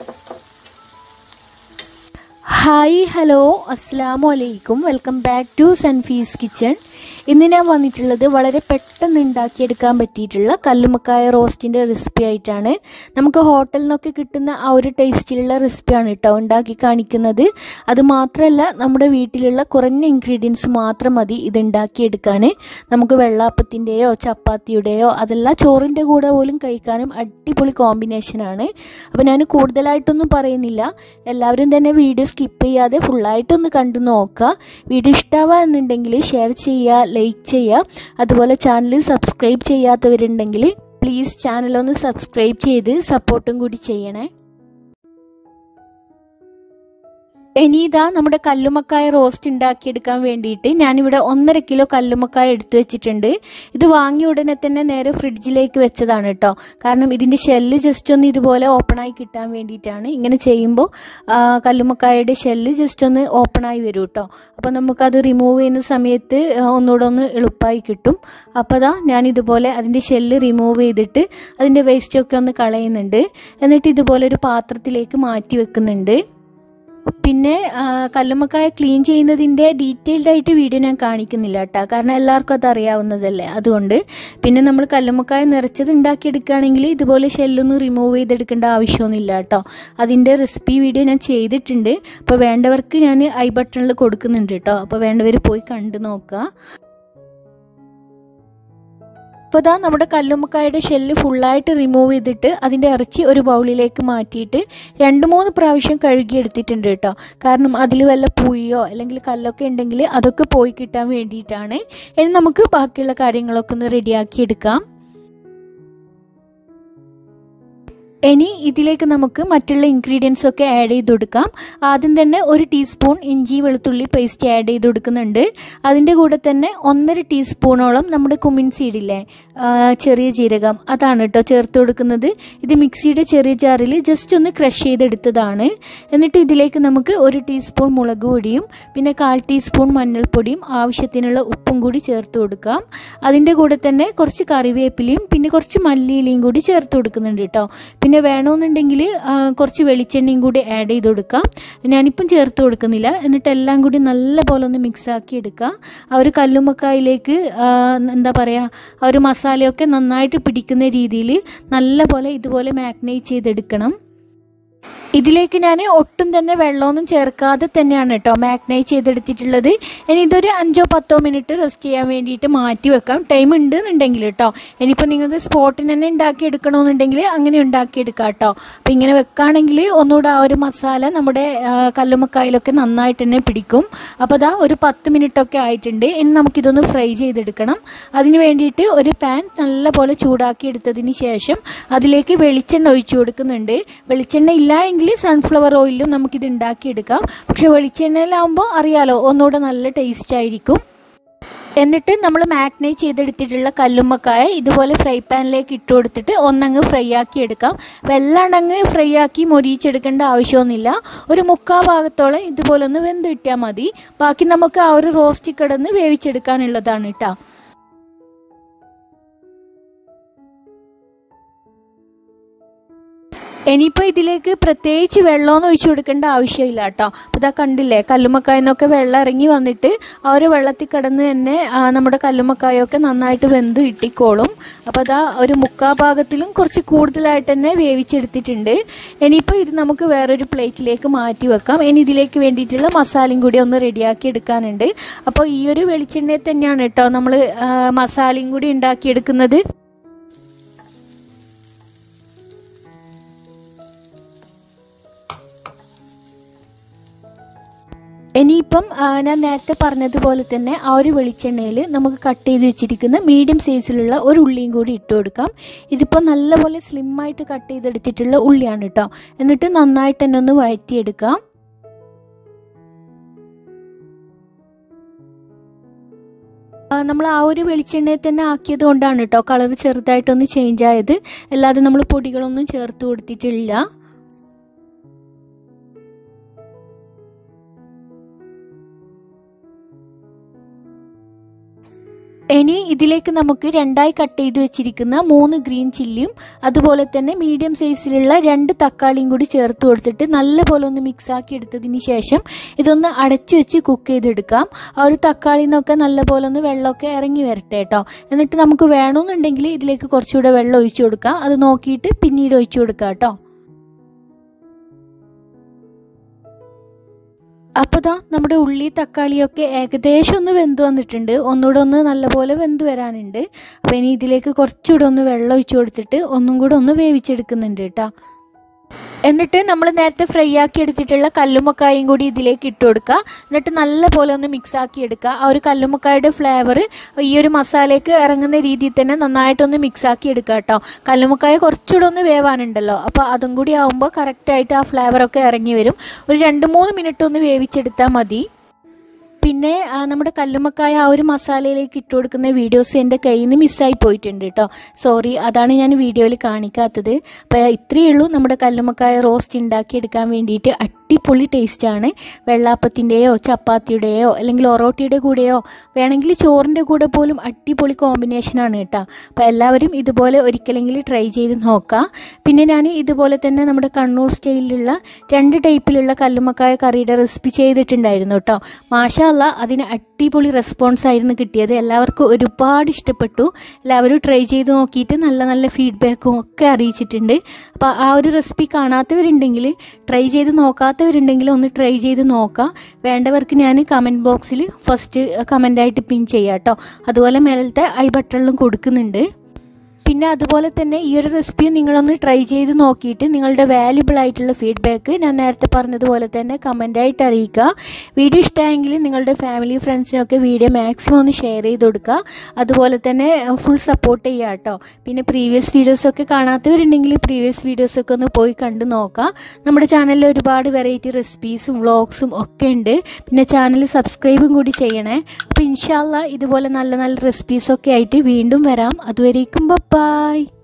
hi hello അസ്സാം വലൈക്കും welcome back to Sunfees kitchen ഇന്ന് ഞാൻ വന്നിട്ടുള്ളത് വളരെ പെട്ടെന്ന് ഉണ്ടാക്കിയെടുക്കാൻ പറ്റിയിട്ടുള്ള കല്ലുമക്കായ റോസ്റ്റിൻ്റെ റെസിപ്പി ആയിട്ടാണ് നമുക്ക് ഹോട്ടലിൽ നിന്നൊക്കെ കിട്ടുന്ന ആ ഒരു ടേസ്റ്റിലുള്ള റെസിപ്പിയാണ് കേട്ടോ ഉണ്ടാക്കി കാണിക്കുന്നത് അത് മാത്രമല്ല നമ്മുടെ വീട്ടിലുള്ള കുറഞ്ഞ ഇൻഗ്രീഡിയൻസ് മാത്രം മതി ഇത് ഉണ്ടാക്കിയെടുക്കാൻ നമുക്ക് വെള്ളാപ്പത്തിൻ്റെയോ ചപ്പാത്തിയുടെയോ അതല്ല ചോറിൻ്റെ കൂടെ പോലും കഴിക്കാനും അടിപൊളി കോമ്പിനേഷനാണ് അപ്പോൾ ഞാൻ കൂടുതലായിട്ടൊന്നും പറയുന്നില്ല എല്ലാവരും തന്നെ വീഡിയോ സ്കിപ്പ് ചെയ്യാതെ ഫുള്ളായിട്ടൊന്ന് കണ്ടു നോക്കുക വീഡിയോ ഇഷ്ടമാവുന്നുണ്ടെങ്കിൽ ഷെയർ ചെയ്യുക ലൈക്ക് ചെയ്യുക അതുപോലെ ചാനൽ സബ്സ്ക്രൈബ് ചെയ്യാത്തവരുണ്ടെങ്കിൽ പ്ലീസ് ചാനലൊന്ന് സബ്സ്ക്രൈബ് ചെയ്ത് സപ്പോർട്ടും കൂടി ചെയ്യണേ ഇനി ഇതാ നമ്മുടെ കല്ലുമക്കായ റോസ്റ്റ് ഉണ്ടാക്കിയെടുക്കാൻ വേണ്ടിയിട്ട് ഞാനിവിടെ ഒന്നര കിലോ കല്ലുമക്കായ എടുത്തു വെച്ചിട്ടുണ്ട് ഇത് വാങ്ങിയ ഉടനെ തന്നെ നേരെ ഫ്രിഡ്ജിലേക്ക് വെച്ചതാണ് കേട്ടോ കാരണം ഇതിന്റെ ഷെല്ല് ജസ്റ്റ് ഒന്ന് ഇതുപോലെ ഓപ്പൺ ആയി കിട്ടാൻ വേണ്ടിയിട്ടാണ് ഇങ്ങനെ ചെയ്യുമ്പോൾ കല്ലുമക്കായയുടെ ഷെല്ല് ജസ്റ്റ് ഒന്ന് ഓപ്പൺ ആയി വരും കേട്ടോ അപ്പോൾ നമുക്കത് റിമൂവ് ചെയ്യുന്ന സമയത്ത് ഒന്നുകൂടെ ഒന്ന് എളുപ്പമായി കിട്ടും അപ്പോൾ അതാ ഞാൻ ഇതുപോലെ അതിന്റെ ഷെല്ല് റിമൂവ് ചെയ്തിട്ട് അതിന്റെ വേസ്റ്റ് ഒക്കെ ഒന്ന് കളയുന്നുണ്ട് എന്നിട്ട് ഇതുപോലെ ഒരു പാത്രത്തിലേക്ക് മാറ്റി വെക്കുന്നുണ്ട് പിന്നെ കല്ലുമ്മക്കായ ക്ലീൻ ചെയ്യുന്നതിൻ്റെ ഡീറ്റെയിൽഡ് ആയിട്ട് വീഡിയോ ഞാൻ കാണിക്കുന്നില്ല കേട്ടോ കാരണം എല്ലാവർക്കും അത് അറിയാവുന്നതല്ലേ അതുകൊണ്ട് പിന്നെ നമ്മൾ കല്ലുമ്മക്കായ നിറച്ചത് ഉണ്ടാക്കിയെടുക്കുകയാണെങ്കിൽ ഇതുപോലെ ഷെല്ലൊന്നും റിമൂവ് ചെയ്തെടുക്കേണ്ട ആവശ്യമൊന്നുമില്ല കേട്ടോ അതിൻ്റെ റെസിപ്പി വീഡിയോ ഞാൻ ചെയ്തിട്ടുണ്ട് അപ്പോൾ വേണ്ടവർക്ക് ഞാൻ ഐ ബട്ടണിൽ കൊടുക്കുന്നുണ്ട് കേട്ടോ അപ്പോൾ വേണ്ടവർ പോയി കണ്ടു നോക്കുക അപ്പോൾ ഇതാ നമ്മുടെ കല്ലുമ്മക്കായുടെ ഷെല്ല് ഫുള്ളായിട്ട് റിമൂവ് ചെയ്തിട്ട് അതിൻ്റെ ഇറച്ചി ഒരു ബൗളിലേക്ക് മാറ്റിയിട്ട് രണ്ട് മൂന്ന് പ്രാവശ്യം കഴുകിയെടുത്തിട്ടുണ്ട് കേട്ടോ കാരണം അതിൽ വല്ല പുഴിയോ അല്ലെങ്കിൽ കല്ലൊക്കെ ഉണ്ടെങ്കിൽ അതൊക്കെ പോയി കിട്ടാൻ വേണ്ടിയിട്ടാണ് ഇനി നമുക്ക് ബാക്കിയുള്ള കാര്യങ്ങളൊക്കെ ഒന്ന് റെഡിയാക്കി എടുക്കാം ഇനി ഇതിലേക്ക് നമുക്ക് മറ്റുള്ള ഇൻഗ്രീഡിയൻസ് ഒക്കെ ആഡ് ചെയ്ത് കൊടുക്കാം ആദ്യം തന്നെ ഒരു ടീസ്പൂൺ ഇഞ്ചി വെളുത്തുള്ളി പേസ്റ്റ് ആഡ് ചെയ്ത് കൊടുക്കുന്നുണ്ട് അതിൻ്റെ കൂടെ തന്നെ ഒന്നര ടീസ്പൂണോളം നമ്മുടെ കുമിൻ സീഡില്ലേ ചെറിയ ജീരകം അതാണ് കേട്ടോ ചേർത്ത് കൊടുക്കുന്നത് ഇത് മിക്സിയുടെ ചെറിയ ജാറിൽ ജസ്റ്റ് ഒന്ന് ക്രഷ് ചെയ്തെടുത്തതാണ് എന്നിട്ട് ഇതിലേക്ക് നമുക്ക് ഒരു ടീസ്പൂൺ മുളക് പൊടിയും പിന്നെ കാൽ ടീസ്പൂൺ മഞ്ഞൾപ്പൊടിയും ആവശ്യത്തിനുള്ള ഉപ്പും കൂടി ചേർത്ത് കൊടുക്കാം അതിൻ്റെ കൂടെ തന്നെ കുറച്ച് കറിവേപ്പിലയും പിന്നെ കുറച്ച് മല്ലിയിലയും കൂടി ചേർത്ത് കൊടുക്കുന്നുണ്ട് കേട്ടോ പിന്നെ വേണമെന്നുണ്ടെങ്കിൽ കുറച്ച് വെളിച്ചെണ്ണയും കൂടി ആഡ് ചെയ്ത് കൊടുക്കാം ഞാനിപ്പം ചേർത്ത് കൊടുക്കുന്നില്ല എന്നിട്ട് എല്ലാം കൂടി നല്ല പോലെ ഒന്ന് മിക്സ് ആക്കി എടുക്കുക ആ ഒരു കല്ലുമ്മക്കായിലേക്ക് എന്താ പറയുക ആ ഒരു മസാലയൊക്കെ നന്നായിട്ട് പിടിക്കുന്ന രീതിയിൽ നല്ല പോലെ ഇതുപോലെ മാഗ്നേറ്റ് ചെയ്തെടുക്കണം ഇതിലേക്ക് ഞാൻ ഒട്ടും തന്നെ വെള്ളമൊന്നും ചേർക്കാതെ തന്നെയാണ് കേട്ടോ മാഗ്നൈറ്റ് ചെയ്തെടുത്തിട്ടുള്ളത് ഇനി ഇതൊരു അഞ്ചോ പത്തോ മിനിറ്റ് റെസ്റ്റ് ചെയ്യാൻ വേണ്ടിയിട്ട് മാറ്റി വെക്കാം ടൈം ഉണ്ട് എന്നുണ്ടെങ്കിൽ കേട്ടോ ഇനിയിപ്പോൾ നിങ്ങൾക്ക് സ്പോട്ടിന് തന്നെ ഉണ്ടാക്കി എടുക്കണമെന്നുണ്ടെങ്കിൽ അങ്ങനെ ഉണ്ടാക്കിയെടുക്കാം കേട്ടോ അപ്പം ഇങ്ങനെ വെക്കുകയാണെങ്കിൽ ഒന്നുകൂടെ ആ ഒരു മസാല നമ്മുടെ കല്ലുമക്കായിലൊക്കെ നന്നായിട്ട് തന്നെ പിടിക്കും അപ്പോൾ അതാ ഒരു പത്ത് മിനിറ്റ് ഒക്കെ ആയിട്ടുണ്ട് ഇനി നമുക്കിതൊന്ന് ഫ്രൈ ചെയ്തെടുക്കണം അതിന് വേണ്ടിയിട്ട് ഒരു പാൻ നല്ലപോലെ ചൂടാക്കി എടുത്തതിന് ശേഷം അതിലേക്ക് വെളിച്ചെണ്ണ ഒഴിച്ചു കൊടുക്കുന്നുണ്ട് വെളിച്ചെണ്ണ ഇല്ല എങ്കിൽ സൺഫ്ലവർ ഓയിലും നമുക്കിത് ഉണ്ടാക്കിയെടുക്കാം പക്ഷെ വെളിച്ചെണ്ണയിലാവുമ്പോൾ അറിയാലോ ഒന്നുകൂടെ നല്ല ടേസ്റ്റ് ആയിരിക്കും എന്നിട്ട് നമ്മൾ മാഗ്നേറ്റ് ചെയ്തെടുത്തിട്ടുള്ള കല്ലുമ്മക്കായ ഇതുപോലെ ഫ്രൈ പാനിലേക്ക് ഇട്ട് കൊടുത്തിട്ട് ഒന്നങ്ങ് ഫ്രൈ ആക്കി എടുക്കാം വെള്ളാണ്ടങ്ങ് ഫ്രൈ ആക്കി മൊരിയിച്ചെടുക്കേണ്ട ആവശ്യമൊന്നുമില്ല ഒരു മുക്കാ ഭാഗത്തോളം ഇതുപോലെ ഒന്ന് വെന്ത് കിട്ടിയാൽ മതി ബാക്കി നമുക്ക് ആ ഒരു റോസ്റ്റ് കിടന്ന് വേവിച്ചെടുക്കാനുള്ളതാണ് കേട്ടോ ഇനിയിപ്പോൾ ഇതിലേക്ക് പ്രത്യേകിച്ച് വെള്ളമൊന്നും ഒഴിച്ചു കൊടുക്കേണ്ട ആവശ്യമില്ല കേട്ടോ അപ്പോൾ ഇതാ കണ്ടില്ലേ കല്ലുമ്മക്കായെന്നൊക്കെ വെള്ളം ഇറങ്ങി വന്നിട്ട് ആ ഒരു വെള്ളത്തിൽ കിടന്ന് തന്നെ നമ്മുടെ കല്ലുമ്മക്കായൊക്കെ നന്നായിട്ട് വെന്ത് കിട്ടിക്കോളും അപ്പോൾ അതാ ഒരു മുക്കാ ഭാഗത്തിലും കുറച്ച് കൂടുതലായിട്ട് തന്നെ വേവിച്ചെടുത്തിട്ടുണ്ട് ഇനിയിപ്പോൾ ഇത് നമുക്ക് വേറൊരു പ്ലേറ്റിലേക്ക് മാറ്റി വെക്കാം ഇനി ഇതിലേക്ക് വേണ്ടിയിട്ടുള്ള മസാലയും കൂടി ഒന്ന് റെഡിയാക്കി എടുക്കാനുണ്ട് അപ്പോൾ ഈ ഒരു വെളിച്ചെണ്ണയിൽ തന്നെയാണ് കേട്ടോ നമ്മൾ മസാലയും കൂടി ഉണ്ടാക്കിയെടുക്കുന്നത് ഇനിയിപ്പം ഞാൻ നേരത്തെ പറഞ്ഞതുപോലെ തന്നെ ആ ഒരു വെളിച്ചെണ്ണയിൽ നമുക്ക് കട്ട് ചെയ്ത് വെച്ചിരിക്കുന്ന മീഡിയം സൈസിലുള്ള ഒരു ഉള്ളിയും കൂടി ഇട്ട് കൊടുക്കാം ഇതിപ്പോൾ നല്ലപോലെ സ്ലിമ്മായിട്ട് കട്ട് ചെയ്തെടുത്തിട്ടുള്ള ഉള്ളിയാണ് കേട്ടോ എന്നിട്ട് നന്നായിട്ട് തന്നെ ഒന്ന് വഴറ്റിയെടുക്കാം നമ്മൾ ആ ഒരു വെളിച്ചെണ്ണയിൽ തന്നെ ആക്കിയത് കൊണ്ടാണ് കേട്ടോ കളർ ചെറുതായിട്ടൊന്ന് ചേഞ്ച് ആയത് അല്ലാതെ നമ്മൾ പൊടികളൊന്നും ചേർത്ത് കൊടുത്തിട്ടില്ല ഇനി ഇതിലേക്ക് നമുക്ക് രണ്ടായി കട്ട് ചെയ്ത് വെച്ചിരിക്കുന്ന മൂന്ന് ഗ്രീൻ ചില്ലിയും അതുപോലെ തന്നെ മീഡിയം സൈസിലുള്ള രണ്ട് തക്കാളിയും കൂടി ചേർത്ത് കൊടുത്തിട്ട് നല്ലപോലെ ഒന്ന് മിക്സ് ആക്കി എടുത്തതിന് ശേഷം ഇതൊന്ന് അടച്ചു വെച്ച് കുക്ക് ചെയ്തെടുക്കാം ആ ഒരു തക്കാളിയിൽ നിന്നൊക്കെ നല്ലപോലെ ഒന്ന് വെള്ളമൊക്കെ ഇറങ്ങി വരട്ടെ കേട്ടോ എന്നിട്ട് നമുക്ക് വേണമെന്നുണ്ടെങ്കിൽ ഇതിലേക്ക് കുറച്ചുകൂടെ വെള്ളം ഒഴിച്ചു കൊടുക്കാം അത് നോക്കിയിട്ട് പിന്നീട് ഒഴിച്ചു കൊടുക്കാം കേട്ടോ അപ്പോൾ ദാ നമ്മുടെ ഉള്ളി തക്കാളിയൊക്കെ ഏകദേശം ഒന്ന് വെന്ത് വന്നിട്ടുണ്ട് ഒന്നുകൂടെ ഒന്ന് നല്ലപോലെ വെന്ത് വരാനുണ്ട് അപ്പോൾ ഇനി ഇതിലേക്ക് കുറച്ചുകൂടെ ഒന്ന് വെള്ളം ഒഴിച്ചു കൊടുത്തിട്ട് ഒന്നും കൂടെ ഒന്ന് വേവിച്ചെടുക്കുന്നുണ്ട് കേട്ടോ എന്നിട്ട് നമ്മൾ നേരത്തെ ഫ്രൈ ആക്കി എടുത്തിട്ടുള്ള കല്ലുമ്മക്കായും കൂടി ഇതിലേക്ക് ഇട്ട് കൊടുക്കുക എന്നിട്ട് നല്ലപോലെ ഒന്ന് മിക്സ് ആക്കി എടുക്കുക ആ ഒരു കല്ലുമ്മക്കായുടെ ഫ്ലേവർ ഈ ഒരു മസാലയ്ക്ക് ഇറങ്ങുന്ന രീതിയിൽ തന്നെ നന്നായിട്ടൊന്ന് മിക്സ് ആക്കി എടുക്കുക കേട്ടോ കല്ലുമ്മക്കായ കുറച്ചുകൂടെ ഒന്ന് വേവാനുണ്ടല്ലോ അപ്പോൾ അതും കൂടി ആകുമ്പോൾ കറക്റ്റായിട്ട് ആ ഫ്ലേവറൊക്കെ ഇറങ്ങി വരും ഒരു രണ്ട് മൂന്ന് മിനിറ്റ് ഒന്ന് വേവിച്ചെടുത്താൽ മതി പിന്നെ നമ്മുടെ കല്ലുമ്മക്കായ ആ ഒരു മസാലയിലേക്ക് ഇട്ട് കൊടുക്കുന്ന വീഡിയോസ് എൻ്റെ കയ്യിൽ നിന്ന് മിസ്സായി പോയിട്ടുണ്ട് കേട്ടോ സോറി അതാണ് ഞാൻ വീഡിയോയിൽ കാണിക്കാത്തത് അപ്പോൾ ഇത്രയേ ഉള്ളൂ നമ്മുടെ കല്ലുമ്മക്കായ റോസ്റ്റ് ഉണ്ടാക്കിയെടുക്കാൻ വേണ്ടിയിട്ട് അടിപൊളി ടേസ്റ്റാണ് വെള്ളാപ്പത്തിൻ്റെയോ ചപ്പാത്തിയുടെയോ അല്ലെങ്കിൽ ഒറോട്ടിയുടെ കൂടെയോ വേണമെങ്കിൽ ചോറിൻ്റെ കൂടെ പോലും അടിപൊളി കോമ്പിനേഷനാണ് കേട്ടോ അപ്പോൾ എല്ലാവരും ഇതുപോലെ ഒരിക്കലെങ്കിലും ട്രൈ ചെയ്ത് നോക്കാം പിന്നെ ഞാൻ ഇതുപോലെ തന്നെ നമ്മുടെ കണ്ണൂർ സ്റ്റൈലിലുള്ള രണ്ട് ടൈപ്പിലുള്ള കല്ലുമ്മക്കായ കറിയുടെ റെസിപ്പി ചെയ്തിട്ടുണ്ടായിരുന്നു കേട്ടോ മാഷാ അല്ല അതിന് അടിപൊളി റെസ്പോൺസ് ആയിരുന്നു കിട്ടിയത് എല്ലാവർക്കും ഒരുപാട് ഇഷ്ടപ്പെട്ടു എല്ലാവരും ട്രൈ ചെയ്ത് നോക്കിയിട്ട് നല്ല നല്ല ഫീഡ്ബാക്കും ഒക്കെ അറിയിച്ചിട്ടുണ്ട് അപ്പോൾ ആ ഒരു റെസിപ്പി കാണാത്തവരുണ്ടെങ്കിൽ ട്രൈ ചെയ്ത് നോക്കാത്തവരുണ്ടെങ്കിൽ ഒന്ന് ട്രൈ ചെയ്ത് നോക്കാം വേണ്ടവർക്ക് ഞാൻ കമൻറ്റ് ബോക്സിൽ ഫസ്റ്റ് കമൻ്റായിട്ട് പിൻ ചെയ്യാം കേട്ടോ അതുപോലെ മേലത്തെ ഐ ബട്ടണിലും കൊടുക്കുന്നുണ്ട് പിന്നെ അതുപോലെ തന്നെ ഈ ഒരു റെസിപ്പി നിങ്ങളൊന്ന് ട്രൈ ചെയ്ത് നോക്കിയിട്ട് നിങ്ങളുടെ വാല്യുബിൾ ആയിട്ടുള്ള ഫീഡ്ബാക്ക് ഞാൻ നേരത്തെ പറഞ്ഞതുപോലെ തന്നെ കമൻ്റായിട്ട് അറിയിക്കുക വീഡിയോ ഇഷ്ടമായെങ്കിൽ നിങ്ങളുടെ ഫാമിലി ഫ്രണ്ട്സിനൊക്കെ വീഡിയോ മാക്സിമം ഒന്ന് ഷെയർ ചെയ്ത് കൊടുക്കുക അതുപോലെ തന്നെ ഫുൾ സപ്പോർട്ട് ചെയ്യുക കേട്ടോ പിന്നെ പ്രീവിയസ് വീഡിയോസൊക്കെ കാണാത്തവരുണ്ടെങ്കിൽ പ്രീവിയസ് വീഡിയോസൊക്കെ ഒന്ന് പോയി കണ്ടു നോക്കാം നമ്മുടെ ചാനലിൽ ഒരുപാട് വെറൈറ്റി റെസിപ്പീസും വ്ളോഗ്സും ഒക്കെ ഉണ്ട് പിന്നെ ചാനൽ സബ്സ്ക്രൈബും കൂടി ചെയ്യണേ അപ്പോൾ ഇൻഷാല്ല ഇതുപോലെ നല്ല നല്ല റെസിപ്പീസൊക്കെ ആയിട്ട് വീണ്ടും വരാം അതുവരേക്കും ബൈ